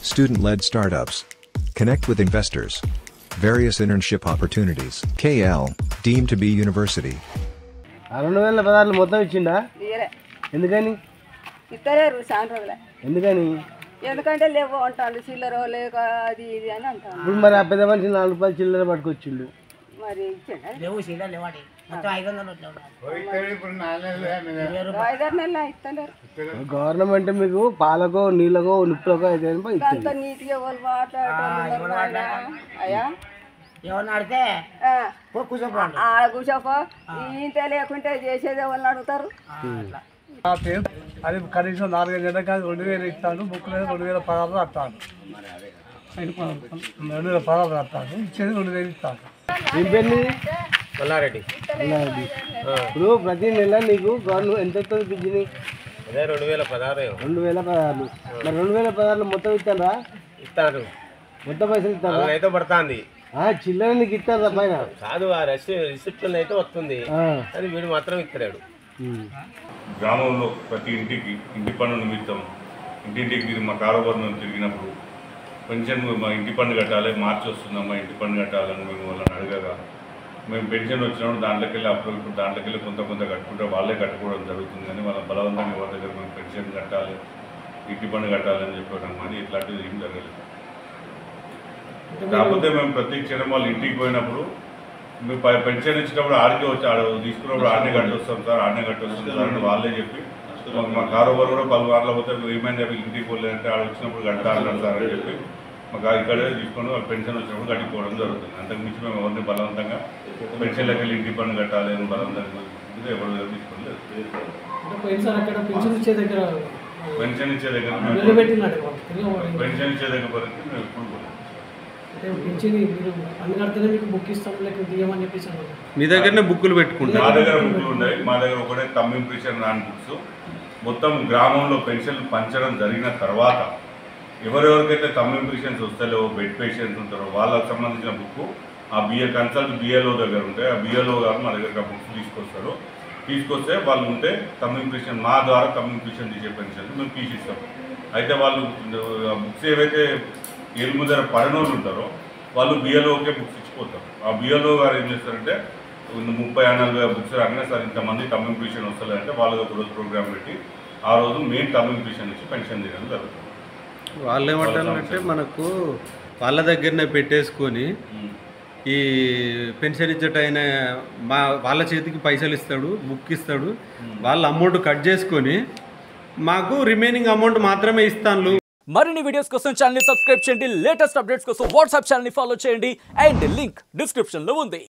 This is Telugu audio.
student-led startups. Connect with investors. Various internship opportunities. KL, deemed to be university. ఆ రెండు వేల పదార్లు మొత్తం ఇచ్చిండా ఇయ్యలే ఎందుకని ఇస్తలేరు చాలా రోజులే ఎందుకని ఎందుకంటే లేవు అంటాడు చిల్లర లేక అది ఇది అని అంటాను ఇప్పుడు మరి ఆ పెద్ద మనిషి నాలుగు రూపాయలు చిల్లర పట్టుకొచ్చిండు మరి ఇచ్చిండ లేవు సీదా లేవాడి మొత్తం ఐదు వందలు నోట్లు లేవు. ఐదారు నెలలు ఇస్తలేరు గవర్నమెంట్ మీకు పాలకో నీళ్ళకో నిప్పులకో అయితే ఇస్తుంది అంత నీట్గా ఎవరు మాట్లాడుతున్నారు అయ్యా ఎవరిని అడితే ఆ, పో కూర్చోపోండి ఆ కూర్చోపో ఇంత లేకుంటే చేసేది ఎవరిని అడుగుతారు అది కనీసం నాలుగైదు గంటల కాదు రెండు వేలు ఇస్తాను బుక్ లేదు రెండు వేల పదార్లు వస్తాను రెండు వేల పదార్లు వస్తాను ఇచ్చేది రెండు వేలు ఇస్తాను ఏం పేరు మల్లారెడ్డి ఇప్పుడు ప్రతి నెల నీకు గవర్నమెంట్ ఎంత వస్తుంది పింఛని అదే రెండు వేల పదహారు రెండు వేల పదార్లు మరి రెండు వేల పదార్లు మొత్తం ఇస్తారా ఇస్తారు మొత్తం పైసలు ఇస్తారా అయితే పడుతుంది ఆ, చిల్లర నీకు ఇస్తారా పైన కాదు ఆ రెసి రిసిప్ట్ అయితే వస్తుంది ఆ. అది వీడు మాత్రం ఇక్కడాడు ఉమ్. గ్రామంలో ప్రతి ఇంటికి ఇంటి పన్ను నిమిత్తం ఇంటింటికి తిరిగి మా కారోబారం తిరిగినప్పుడు పెన్షన్ మా ఇంటి పన్ను కట్టాలి మార్చి వస్తుందా మా ఇంటి పన్ను కట్టాలని మేము వాళ్ళని అడగగా మేము పెన్షన్ వచ్చినప్పుడు దాంట్లోకి వెళ్ళి అప్పుడు ఇప్పుడు దాంట్లోకి వెళ్ళి కొంత కొంత కట్టుకుంటే వాళ్ళే కట్టుకోవడం జరుగుతుంది కానీ వాళ్ళ బలవంతంగా ఎవరి దగ్గర మేము పెన్షన్ కట్టాలి ఇంటి పన్ను కట్టాలని చెప్పడం కానీ ఇట్లాంటిది ఏం జరగలేదు కాకపోతే మేము ప్రతి క్షణం వాళ్ళ ఇంటికి పోయినప్పుడు మేము ప- పెన్షన్ ఇచ్చినప్పుడు ఆడికి వచ్చి ఆడ తీసుకున్నప్పుడు ఆడనే కట్టి వస్తాం సార్ ఆడనే కట్టి వస్తాం సార్ అని వాళ్ళే చెప్పి మాకు మా కారోబార్ కూడా పలువార్లు పోతే ఏమైంది చెప్పి ఇంటికి పోలేదంటే ఆడ వచ్చినప్పుడు గంట అన్నారు సార్ అని చెప్పి మాకు ఆ ఇక్కడే తీసుకొని వాళ్ళ పెన్షన్ వచ్చినప్పుడు కట్టిపోవడం జరుగుతుంది అంతకు మించి మేము ఎవరిని బలవంతంగా పెన్షన్లకు వెళ్ళి ఇంటి పన్ను కట్టాలి అని బలవంతంగా ఇది ఎవరి దగ్గర తీసుకోలేదు పోయినసారి అక్కడ పెన్షన్ ఇచ్చే దగ్గర పెన్షన్ ఇచ్చే దగ్గర మేము నిలబెట్టినాడు వాళ్ళు తిరిగి వాళ్ళు పెన్షన్ ఇచ్చే దగ్గర వరకు మేము ఎప్పుడు పోలేదు అంటే పింఛన్ మీరు అన్ని కడితేనే మీకు బుక్ ఇస్తాం లేకపోతే తీయమని చెప్పేసి అన్నారు మీ దగ్గరనే బుక్కులు పెట్టుకుంటారు మా దగ్గర బుక్లు ఉన్నాయి మా దగ్గర ఒకటే తమ్ ఇంప్రెషన్ రాని బుక్స్ మొత్తం గ్రామంలో పెన్షన్లు పంచడం జరిగిన తర్వాత ఎవరెవరికైతే తమ్ ఇంప్రెషన్స్ వస్తలేవో బెడ్ పేషెంట్స్ ఉంటారో వాళ్ళకి సంబంధించిన బుక్ ఆ బిఏ కన్సల్ట్ బిఏలో దగ్గర ఉంటాయి ఆ బిఏలో గారు మా దగ్గరికి ఆ బుక్స్ తీసుకొస్తారు తీసుకొస్తే వాళ్ళు ఉంటే తమ్ ఇంప్రెషన్ మా ద్వారా తమ్ ఇంప్రెషన్ తీసే పెన్షన్ మేము తీసిస్తాం అయితే వాళ్ళు ఆ బుక్స్ ఏవైతే ఏలు ముందర పడనోళ్ళు ఉంటారో వాళ్ళు బిఏలోకే బుక్స్ ఇచ్చిపోతారు ఆ బిఏలో గారు ఏం చేస్తారంటే ముప్పై నలభై బుక్స్ రాగానే సార్ ఇంతమంది తమిళ పిటిషన్ వస్తలేదంటే వాళ్ళకి ఒక రోజు ప్రోగ్రామ్ పెట్టి ఆ రోజు మెయిన్ తమిళ పిటిషన్ ఇచ్చి పెన్షన్ తీయడం జరుగుతుంది వాళ్ళు ఏమంటారంటే మనకు వాళ్ళ దగ్గరనే పెట్టేసుకొని ఈ పెన్షన్ ఇచ్చేటైన మా వాళ్ళ చేతికి పైసలు ఇస్తాడు బుక్ ఇస్తాడు వాళ్ళ అమౌంట్ కట్ చేసుకొని మాకు రిమైనింగ్ అమౌంట్ మాత్రమే ఇస్తాను మరిన్ని వీడియోస్ కోసం ఛానల్ సబ్స్క్రైబ్ చేయండి లేటెస్ట్ అప్డేట్స్ కోసం వాట్సాప్ ఛానల్ ఫాలో చేయండి అండ్ లింక్ డిస్క్రిప్షన్ లో ఉంది